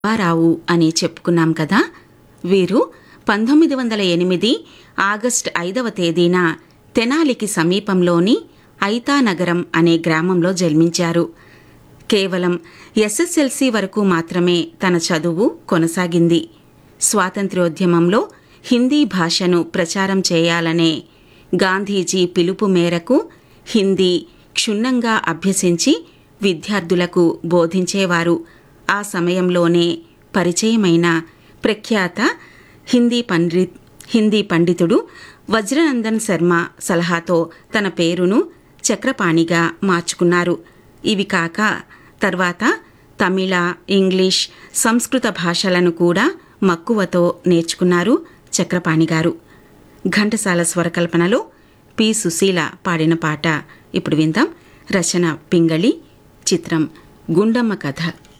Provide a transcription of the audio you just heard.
రావు అని చెప్పుకున్నాం కదా వీరు పంతొమ్మిది వందల ఎనిమిది ఆగస్ట్ ఐదవ తేదీన తెనాలికి సమీపంలోని ఐతానగరం అనే గ్రామంలో జన్మించారు కేవలం ఎస్ఎస్ఎల్సి వరకు మాత్రమే తన చదువు కొనసాగింది స్వాతంత్ర్యోద్యమంలో హిందీ భాషను ప్రచారం చేయాలనే గాంధీజీ పిలుపు మేరకు హిందీ క్షుణ్ణంగా అభ్యసించి విద్యార్థులకు బోధించేవారు ఆ సమయంలోనే పరిచయమైన ప్రఖ్యాత హిందీ పండిత్ హిందీ పండితుడు వజ్రనందన్ శర్మ సలహాతో తన పేరును చక్రపాణిగా మార్చుకున్నారు ఇవి కాక తర్వాత తమిళ ఇంగ్లీష్ సంస్కృత భాషలను కూడా మక్కువతో నేర్చుకున్నారు చక్రపాణి గారు ఘంటసాల స్వరకల్పనలో పి సుశీల పాడిన పాట ఇప్పుడు విందాం రచన పింగళి చిత్రం గుండమ్మ కథ